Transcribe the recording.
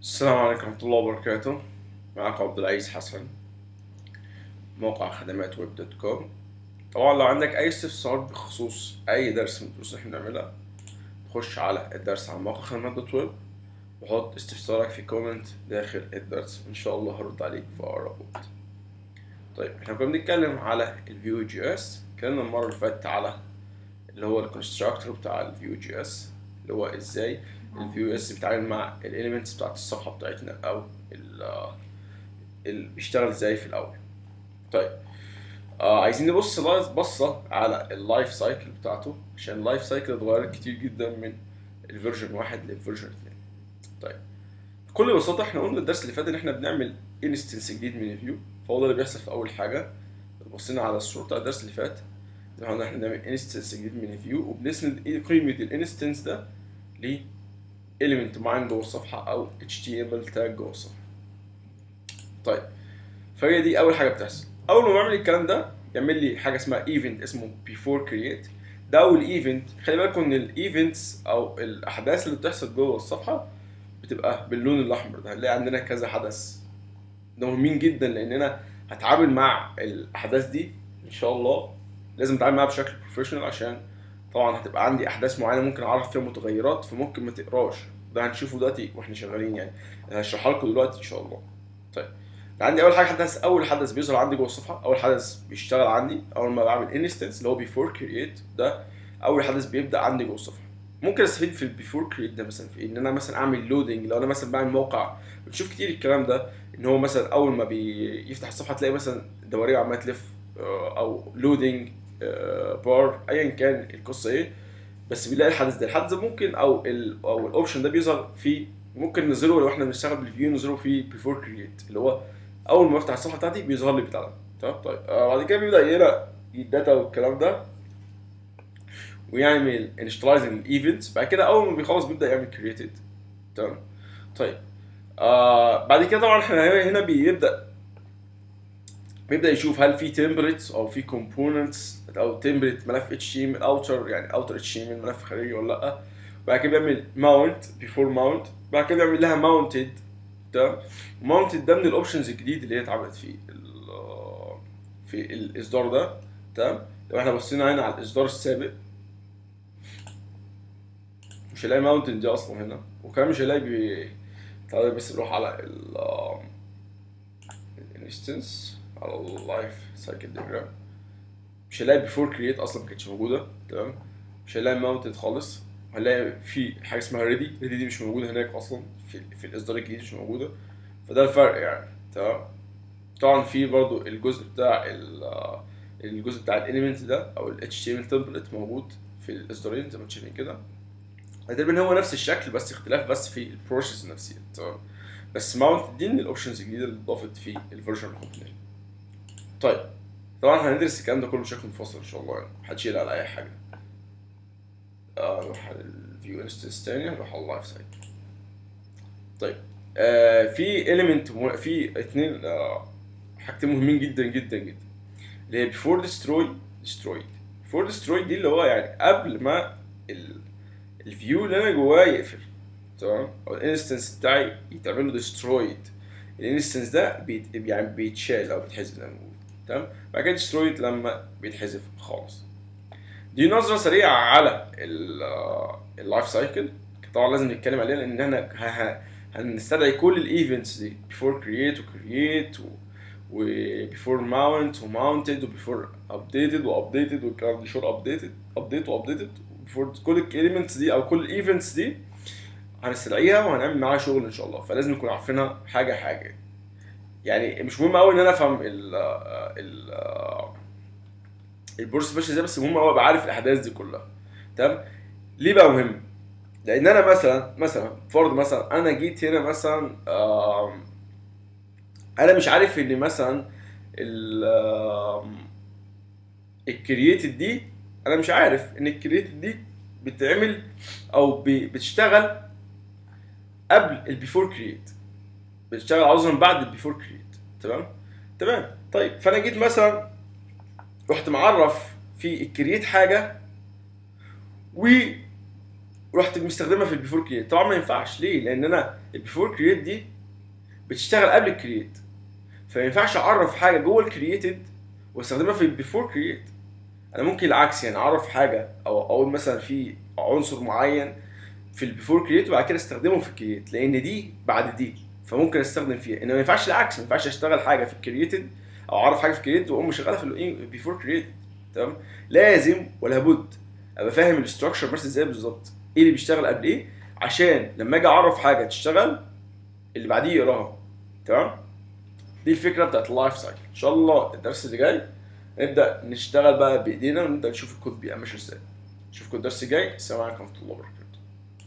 السلام عليكم ورحمة الله وبركاته معكم عبد العزيز حسن موقع خدمات ويب دوت كوم طبعا لو عندك أي استفسار بخصوص أي درس من الدروس اللي احنا بنعملها خش على الدرس على موقع خدمات دوت ويب وحط استفسارك في كومنت داخل الدرس إن شاء الله هرد عليك في أقرب وقت طيب احنا كنا بنتكلم على الفيو جي اس اتكلمنا المرة اللي فاتت على اللي هو الكونستراكتور بتاع الفيو جي اس اللي هو ازاي الفيو اس بيتعامل مع الاليمنتس بتاعت الصفحه بتاعتنا او ال ال بيشتغل ازاي في الاول طيب آه عايزين نبص لايف بصه على اللايف سايكل بتاعته عشان اللايف سايكل اتغيرت كتير جدا من الفيرجن واحد للفيرجن اتنين طيب بكل بساطه احنا قلنا الدرس اللي فات ان احنا بنعمل انستنس جديد من الفيو فهو ده اللي بيحصل في اول حاجه بصينا على الصوره بتاع الدرس اللي فات زي ما قلنا احنا بنعمل انستنس جديد من الفيو وبنسند ايه قيمه الانستنس ده ل element معين جوه الصفحه او HTML تاج جوه الصفحه طيب فهي دي اول حاجه بتحصل اول ما بعمل الكلام ده يعمل لي حاجه اسمها ايفنت اسمه before create ده اول ايفنت خلي بالكم ان الايفنتس او الاحداث اللي بتحصل جوه الصفحه بتبقى باللون الاحمر ده هنلاقي عندنا كذا حدث ده مهمين جدا لاننا هتعامل مع الاحداث دي ان شاء الله لازم اتعامل معاها بشكل بروفيشنال عشان طبعا هتبقى عندي احداث معينه ممكن اعرف فيها متغيرات فممكن ما تقراش ده هنشوفه دلوقتي واحنا شغالين يعني هشرحها لكم دلوقتي ان شاء الله طيب عندي اول حاجه حدث اول حدث بيظهر عندي جوه الصفحه اول حدث بيشتغل عندي اول ما بعمل انستنس اللي هو بيفور كرييت ده اول حدث بيبدا عندي جوه الصفحه ممكن استفيد في البيفور كرييت ده مثلا في ان انا مثلا اعمل لودنج لو انا مثلا بعمل موقع بتشوف كتير الكلام ده ان هو مثلا اول ما بيفتح الصفحه تلاقي مثلا دوريه عماله تلف او لودنج بار ايا كان القصه ايه بس بيلاقي الحدث ده الحدث ده ممكن او ال او الاوبشن ده بيظهر في ممكن ننزله لو احنا بنشتغل بالفيو ننزله في بيفور كرييت اللي هو اول ما افتح الصفحه بتاعتي بيظهر لي بتاع ده تمام طيب آه بعد كده بيبدا يقرا الداتا والكلام ده ويعمل انشتلايزنج الايفنتس بعد كده اول ما بيخلص بيبدا يعمل كرييتد تمام طيب آه بعد كده طبعا احنا هنا بيبدا بيبدا يشوف هل في تمبلتس او في كومبوننتس او تمبلت ملف اتش تي ام اوتر يعني اوتر اتش تي ام ملف خارجي ولا لا بعد كده بيعمل ماونت بيفور ماونت بعد كده بيعمل لها ماونتد تمام ماونتد ده من الاوبشنز الجديد اللي هي اتعملت في في الاصدار ده تمام لو احنا بصينا هنا على الاصدار السابق مش هنلاقي ماونتد دي اصلا هنا وكمان مش هنلاقي بي تعالى بس نروح على ال الانستنس على اللايف سايكل ديجرام مش هنلاقي بيفور كرييت اصلا ما كانتش موجوده تمام مش هنلاقي ماونتد خالص هنلاقي في حاجه اسمها ريدي ريدي دي مش موجوده هناك اصلا في, في الاصدار الجديد مش موجوده فده الفرق يعني تمام طبعا في برضو الجزء بتاع الجزء بتاع الاليمنت ده او ال HTML template موجود في الاصدارين زي ما انتم شايفين كده تقريبا هو نفس الشكل بس اختلاف بس في البروسيس نفسها تمام بس ماونت دي من الاوبشنز الجديده اللي اتضافت في الفيرجن الكومبليت طيب طبعا هندرس الكلام ده كله بشكل منفصل ان شاء الله يعني محدش يقلق على اي حاجه آه نروح على الفيو انستنس تاني نروح على اللايف سايت طيب آه في اليمنت في اتنين آه حاجتين مهمين جدا جدا جدا اللي هي بيفور ديستروي ديسترويد بيفور ديسترويد دي اللي هو يعني قبل ما الفيو اللي انا جواه يقفل تمام او الانستنس بتاعي يتعمل له ديسترويد الانستنس ده بيت يعني بيتشال او بيتحذف زي ما بنقول تمام بعد كده ديسترويد لما بيتحذف خالص دي نظره سريعه على اللايف سايكل طبعا لازم نتكلم عليها لان احنا هنستدعي كل الايفنتس دي بيفور كرييت وكرييت وبيفور ماونت وماونتد وبيفور ابديتد وابديتد والكلام ده شور ابديتد ابديت وابديتد بيفور كل الاليمنتس دي او كل الايفنتس دي هنستدعيها وهنعمل معاها شغل ان شاء الله فلازم نكون عارفينها حاجه حاجه يعني مش مهم قوي ان انا افهم ال ال البورس ماشي ازاي بس مهم قوي ابقى عارف الاحداث دي كلها تمام ليه بقى مهم لان انا مثلا مثلا فرض مثلا انا جيت هنا مثلا انا مش عارف ان مثلا ال الكرييتد دي انا مش عارف ان الكرييتد دي بتتعمل او بتشتغل قبل البيفور كرييت بتشتغل عذرا بعد البيفور كرييت تمام تمام طيب فانا جيت مثلا رحت معرف في الكرييت حاجه و ورحت مستخدمها في البيفور كرييت طبعا ما ينفعش ليه لان انا البيفور كرييت دي بتشتغل قبل الكرييت فما ينفعش اعرف حاجه جوه الكرييتد واستخدمها في البيفور كرييت انا ممكن العكس يعني اعرف حاجه او اقول مثلا في عنصر معين في البيفور كرييت وبعد كده استخدمه في الكرييت لان دي بعد دي فممكن استخدم فيها انما ما ينفعش العكس ما ينفعش اشتغل حاجه في الكرييتد او اعرف حاجه في الكرييت واقوم مشغلها في البيفور كرييت تمام لازم ولا بد ابقى فاهم الاستراكشر بس ازاي بالظبط ايه اللي بيشتغل قبل ايه عشان لما اجي اعرف حاجه تشتغل اللي بعديه يقراها تمام دي الفكره بتاعت اللايف سايكل ان شاء الله الدرس اللي جاي نبدا نشتغل بقى بايدينا ونبدا نشوف الكود بيبقى ماشي ازاي نشوفكم الدرس الجاي السلام عليكم ورحمه الله وبركاته